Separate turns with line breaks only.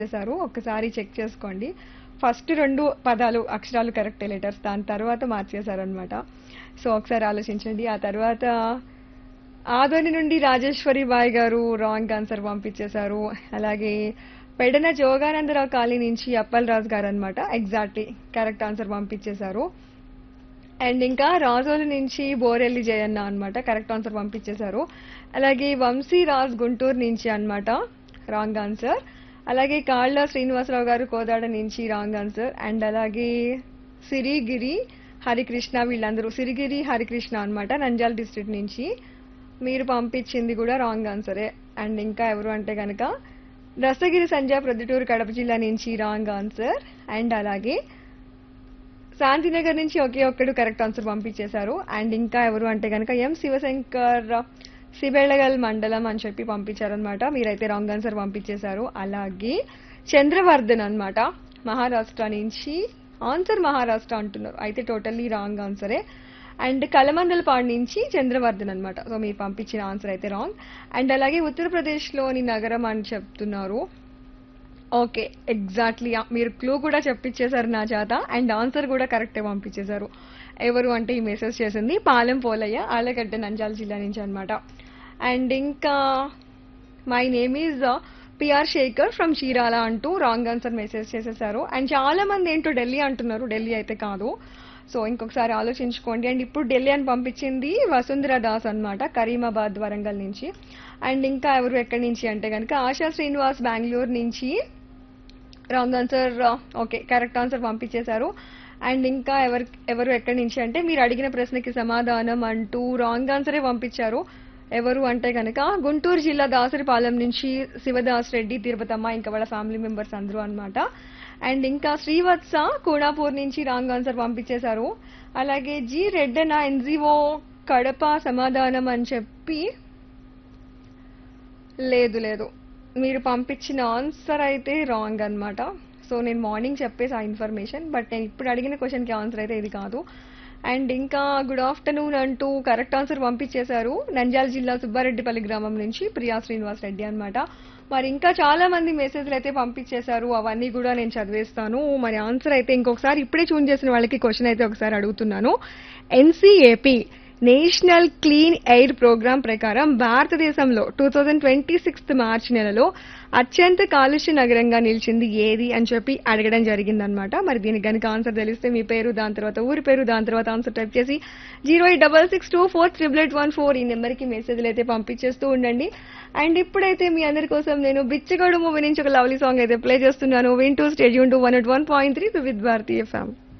చేశారు ఒక్కసారి చెక్ చేసుకోండి ఫస్ట్ రెండు పదాలు అక్షరాలు కరెక్ట్ లెటర్స్ దాని తర్వాత మార్చేశారనమాట సో ఒకసారి ఆలోచించండి ఆ తర్వాత ఆదోని నుండి రాజేశ్వరి బాయ్ గారు రాంగ్ ఆన్సర్ పంపించేశారు అలాగే పెడన జోగానందరావు కాలనీ నుంచి అప్పల్ రాజు గారు అనమాట ఎగ్జాక్ట్లీ కరెక్ట్ ఆన్సర్ పంపించేశారు అండ్ ఇంకా రాజోలు నుంచి బోరెల్లి జయన్న అన్నమాట కరెక్ట్ ఆన్సర్ పంపించేశారు అలాగే వంశీ రాజ్ గుంటూరు నుంచి అన్నమాట రాంగ్ ఆన్సర్ అలాగే కాళ్ళ శ్రీనివాసరావు గారు కోదాడ నుంచి రాంగ్ ఆన్సర్ అండ్ అలాగే సిరిగిరి హరికృష్ణ వీళ్ళందరూ సిరిగిరి హరికృష్ణ అన్నమాట నంజాల్ డిస్ట్రిక్ట్ నుంచి మీరు పంపించింది కూడా రాంగ్ ఆన్సరే అండ్ ఇంకా ఎవరు అంటే కనుక దస్తగిరి సంజయ్ ప్రొద్దుటూరు కడప జిల్లా నుంచి రాంగ్ ఆన్సర్ అండ్ అలాగే శాంతినగర్ నుంచి ఒకే ఒక్కడు కరెక్ట్ ఆన్సర్ పంపించేశారు అండ్ ఇంకా ఎవరు అంటే కనుక ఎం శివశంకర్ సిబెళ్ళగల్ మండలం అని చెప్పి పంపించారనమాట మీరైతే రాంగ్ ఆన్సర్ పంపించేశారు అలాగే చంద్రవర్ధన్ అన్నమాట మహారాష్ట్ర నుంచి ఆన్సర్ మహారాష్ట్ర అంటున్నారు అయితే టోటల్లీ రాంగ్ ఆన్సరే అండ్ కలమందలపాడు నుంచి చంద్రవర్ధన్ అన్నమాట సో మీరు పంపించిన ఆన్సర్ అయితే రాంగ్ అండ్ అలాగే ఉత్తరప్రదేశ్లోని నగరం అని చెప్తున్నారు ఓకే ఎగ్జాక్ట్లీ మీరు క్లూ కూడా చెప్పించేశారు నా చేత అండ్ ఆన్సర్ కూడా కరెక్టే పంపించేశారు ఎవరు అంటే ఈ మెసేజ్ చేసింది పాలెం పోలయ్య ఆలగడ్డ నంజాల జిల్లా నుంచి అన్నమాట అండ్ ఇంకా my name is PR Shekhar from Chirala అంటూ రాంగ్ ఆన్సర్ మెసేజ్ చేసేసారు అండ్ చాలా మంది ఏంటో ఢిల్లీ అంటున్నారు ఢిల్లీ అయితే కాదు సో ఇంకొకసారి ఆలోచించుకోండి అండ్ ఇప్పుడు ఢిల్లీ అని పంపించింది వసుంధర దాస్ అన్నమాట కరీమాబాద్ వరంగల్ నుంచి అండ్ ఇంకా ఎవరు ఎక్కడి నుంచి అంటే కనుక ఆశా శ్రీనివాస్ బెంగళూరు నుంచి wrong answer okay correct answer పంపించేశారు అండ్ ఇంకా ఎవరు ఎవరు ఎక్కడి నుంచి అంటే మీరు అడిగిన ప్రశ్నకి సమాధానం అంటూ రాంగ్ ఆన్సరే పంపించారు ఎవరు అంటే కనుక గుంటూరు జిల్లా దాసరిపాలెం నుంచి శివదాస్ రెడ్డి తిరుపతమ్మ ఇంకా వాళ్ళ ఫ్యామిలీ మెంబర్స్ అందరూ అన్నమాట అండ్ ఇంకా శ్రీవత్స కోడాపూర్ నుంచి రాంగ్ ఆన్సర్ పంపించేశారు అలాగే జి రెడ్డన ఎన్జిఓ కడప సమాధానం అని చెప్పి లేదు లేదు మీరు పంపించిన ఆన్సర్ అయితే రాంగ్ అన్నమాట సో నేను మార్నింగ్ చెప్పేసి ఆ ఇన్ఫర్మేషన్ బట్ నేను ఇప్పుడు అడిగిన క్వశ్చన్కి ఆన్సర్ అయితే ఇది కాదు అండ్ ఇంకా గుడ్ ఆఫ్టర్నూన్ అంటూ కరెక్ట్ ఆన్సర్ పంపించేశారు నంద్యాల జిల్లా సుబ్బారెడ్డిపల్లి గ్రామం నుంచి ప్రియా శ్రీనివాస్ రెడ్డి అన్నమాట మరి ఇంకా చాలా మంది మెసేజ్లు అయితే పంపించేశారు అవన్నీ కూడా నేను చదివేస్తాను మరి ఆన్సర్ అయితే ఇంకొకసారి ఇప్పుడే చూన్ చేసిన వాళ్ళకి క్వశ్చన్ అయితే ఒకసారి అడుగుతున్నాను NCAP national clean air programme ప్రకారం భారతదేశంలో two thousand twenty sixth March నెలలో అత్యంత కాలుష్య నగరంగా నిలిచింది ఏది అని చెప్పి అడగడం జరిగిందనమాట మరి దీనికి కనుక ఆన్సర్ తెలిస్తే మీ పేరు దాని తర్వాత ఊరి పేరు దాని తర్వాత ఆన్సర్ టైప్ చేసి zero eight double six two four triple eight one four ఈ నెంబర్కి మెసేజ్లు అయితే పంపించేస్తూ ఉండండి అండ్ ఇప్పుడైతే మీ అందరి కోసం నేను బిచ్చగడు మూవీ నుంచి ఒక లవ్లీ సాంగ్ అయితే ప్లే చేస్తున్నాను వింటూ stadium to one at one point three with భారతీయ ఫ్యామ్